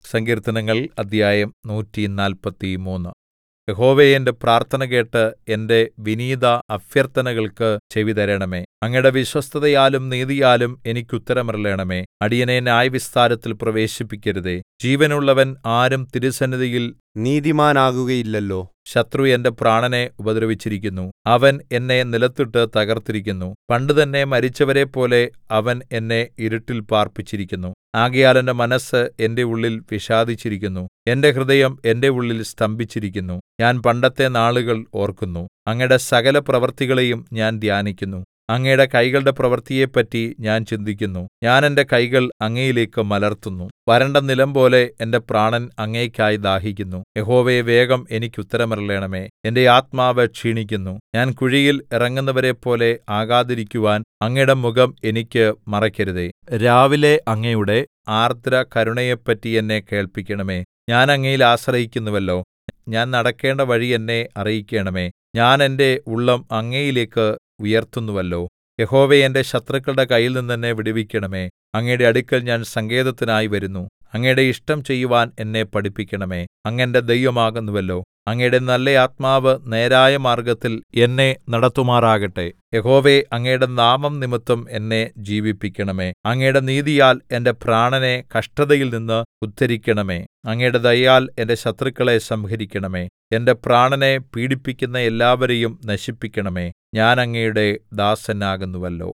സങ്കീർത്തനങ്ങൾ അദ്ധ്യായം നൂറ്റിനാല്പത്തിമൂന്ന് യഹോവേ എന്റെ പ്രാർത്ഥന കേട്ട് എന്റെ വിനീത അഭ്യർത്ഥനകൾക്ക് ചെവിതരണമേ അങ്ങയുടെ വിശ്വസ്തതയാലും നീതിയാലും എനിക്കുത്തരമരുളണമേ അടിയനെ ന്യായവിസ്താരത്തിൽ പ്രവേശിപ്പിക്കരുതേ ജീവനുള്ളവൻ ആരും തിരുസന്നിധിയിൽ നീതിമാനാകുകയില്ലല്ലോ ശത്രു എന്റെ പ്രാണനെ ഉപദ്രവിച്ചിരിക്കുന്നു അവൻ എന്നെ നിലത്തിട്ട് തകർത്തിരിക്കുന്നു പണ്ടുതന്നെ മരിച്ചവരെപ്പോലെ അവൻ എന്നെ ഇരുട്ടിൽ പാർപ്പിച്ചിരിക്കുന്നു ആകയാൽ എന്റെ മനസ്സ് എന്റെ ഉള്ളിൽ വിഷാദിച്ചിരിക്കുന്നു എന്റെ ഹൃദയം എന്റെ ഉള്ളിൽ സ്തംഭിച്ചിരിക്കുന്നു ഞാൻ പണ്ടത്തെ നാളുകൾ ഓർക്കുന്നു അങ്ങയുടെ സകല പ്രവൃത്തികളെയും ഞാൻ ധ്യാനിക്കുന്നു അങ്ങയുടെ കൈകളുടെ പ്രവൃത്തിയെപ്പറ്റി ഞാൻ ചിന്തിക്കുന്നു ഞാൻ എന്റെ കൈകൾ അങ്ങയിലേക്ക് മലർത്തുന്നു വരണ്ട നിലംപോലെ എന്റെ പ്രാണൻ അങ്ങേയ്ക്കായി ദാഹിക്കുന്നു യഹോവേ വേഗം എനിക്കുത്തരമരുളണമേ എന്റെ ആത്മാവ് ക്ഷീണിക്കുന്നു ഞാൻ കുഴിയിൽ ഇറങ്ങുന്നവരെപ്പോലെ ആകാതിരിക്കുവാൻ അങ്ങയുടെ മുഖം എനിക്ക് മറയ്ക്കരുതേ രാവിലെ അങ്ങയുടെ ആർദ്ര കരുണയെപ്പറ്റി എന്നെ കേൾപ്പിക്കണമേ ഞാൻ അങ്ങയിൽ ആശ്രയിക്കുന്നുവല്ലോ ഞാൻ നടക്കേണ്ട വഴി എന്നെ അറിയിക്കണമേ ഞാൻ എന്റെ ഉള്ളം അങ്ങയിലേക്ക് ഉയർത്തുന്നുവല്ലോ യഹോവേ എന്റെ ശത്രുക്കളുടെ കയ്യിൽനിന്ന് എന്നെ വിടുവിക്കണമേ അങ്ങയുടെ അടുക്കൽ ഞാൻ സങ്കേതത്തിനായി വരുന്നു അങ്ങയുടെ ഇഷ്ടം ചെയ്യുവാൻ എന്നെ പഠിപ്പിക്കണമേ അങ്ങ് എന്റെ ദൈവമാകുന്നുവല്ലോ അങ്ങയുടെ നല്ല ആത്മാവ് നേരായ മാർഗ്ഗത്തിൽ എന്നെ നടത്തുമാറാകട്ടെ യഹോവേ അങ്ങയുടെ നാമം നിമിത്തം എന്നെ ജീവിപ്പിക്കണമേ അങ്ങയുടെ നീതിയാൽ എന്റെ പ്രാണനെ കഷ്ടതയിൽ നിന്ന് ഉദ്ധരിക്കണമേ അങ്ങയുടെ ദയയാൽ എന്റെ ശത്രുക്കളെ സംഹരിക്കണമേ എന്റെ പ്രാണനെ പീഡിപ്പിക്കുന്ന എല്ലാവരെയും നശിപ്പിക്കണമേ ഞാൻ അങ്ങയുടെ ദാസനാകുന്നുവല്ലോ